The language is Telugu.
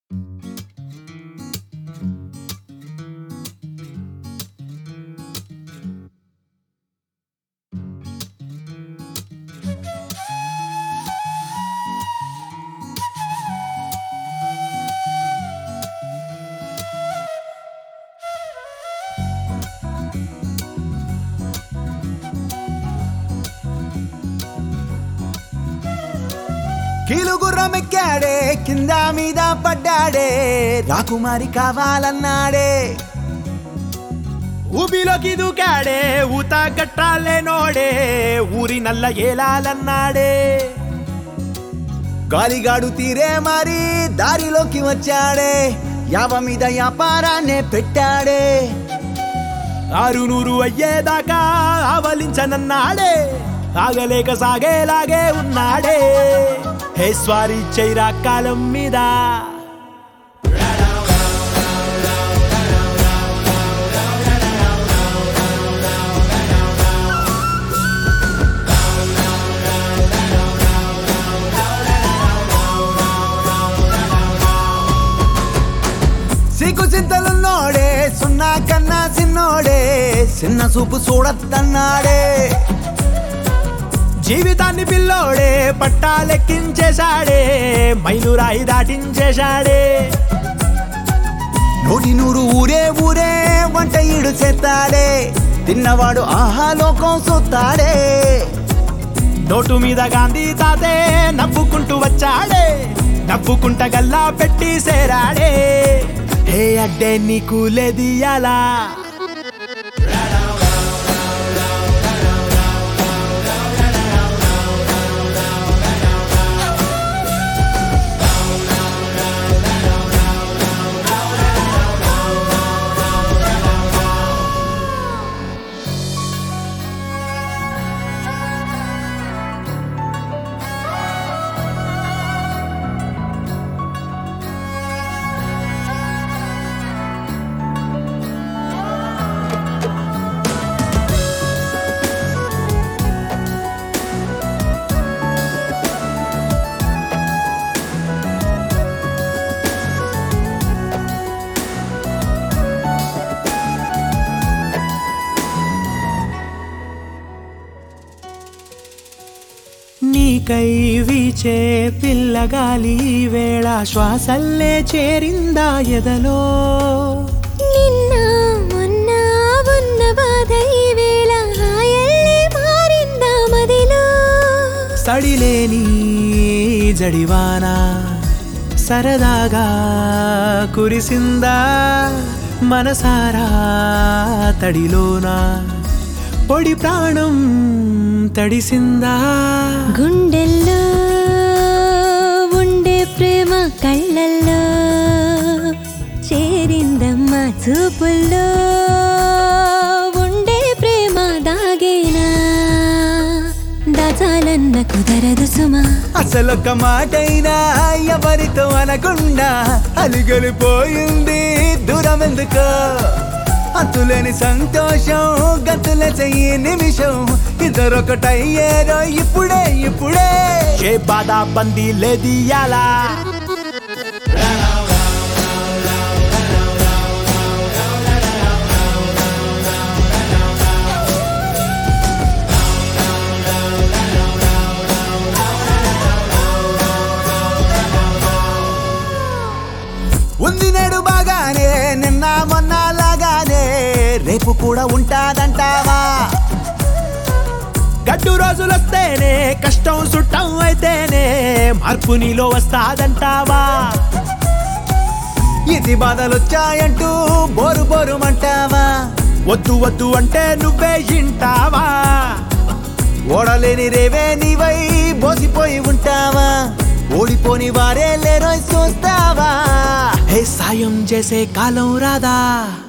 కీలుగుర్రమెక్కాడే కింద మీద పడ్డాడే రాకుమారి కావాలన్నాడే ఊబిలోకి దూకాడే ఊత గట్టాలేనోడే ఊరి నల్ల ఏలాలన్నాడే గాలిగాడు తీరే మరి దారిలోకి వచ్చాడే యావ మీద వ్యాపారాన్నే పెట్టాడే ఆరు నూరు అయ్యేదాకా ఆవలించనన్నాడే ఆగలేక సాగేలాగే ఉన్నాడే హే స్వారీ చైరా కాలం మీద సిగ్గు చింతలున్నోడే సున్నా కన్నా చిన్నోడే చిన్న చూపు చూడద్దన్నాడే జీవితాన్ని పిల్లోడే పట్టాలెక్కించేశాడే మైలురాయి దాటించేశాడే నూటి నూరు ఊరే ఊరే వంట ఈడు చేస్తాడే తిన్నవాడు ఆహాలోకం చూస్తాడే నోటు మీద గాంధీ తాతే నవ్వుకుంటూ వచ్చాడే నవ్వుకుంట గల్లా పెట్టి సేరాడే హే అడ్డే నీకు లేదియాలా నీకై వీచే పిల్లగాలి ఈ వేళ శ్వాసల్లే చేరిందా ఎదలో నిన్న మొన్న ఉన్న బాధ ఈ వేళ హాయల్లే మారిందా మదిలో సడిలేని జడివానా సరదాగా కురిసిందా మనసారా తడిలోనా పొడి ప్రాణం తడిసిందా గుండెల్లో ఉండే ప్రేమ కళ్ళల్లో చేరిందమ్మా చూపుల్లో ఉండే ప్రేమ దాగేనా దాచాలన్న కుదరదు సుమా అసలొక్క మాటైనా ఎవరితో అనకుండా అలిగలిపోయింది దూరం ఎందుకో అంతులేని సంతోషం గతుల చెయ్యి నిమిషం ఇద్దరొకటయ్యేరో ఇప్పుడే ఇప్పుడే ఏ బాధ బందీ లేదియాలా ఉంది నేడు బాగానే నిన్న మొన్న లాగానే రేపు కూడా ఉంటాదంటావా గడ్డు రోజులొస్తేనే కష్టం సుట్టం అయితేనే మార్పు నీలో వస్తాదంటావా ఇది బాధలొచ్చాయంటూ బోరు బోరుమంటావా వద్దు వద్దు అంటే నువ్వే ఇంటావా ఓడలేని రేవే నీవై బోసిపోయి ఉంటావా ఓడిపోని వారే లేరో చూస్తావా హే సాయం చేసే కాలం రాదా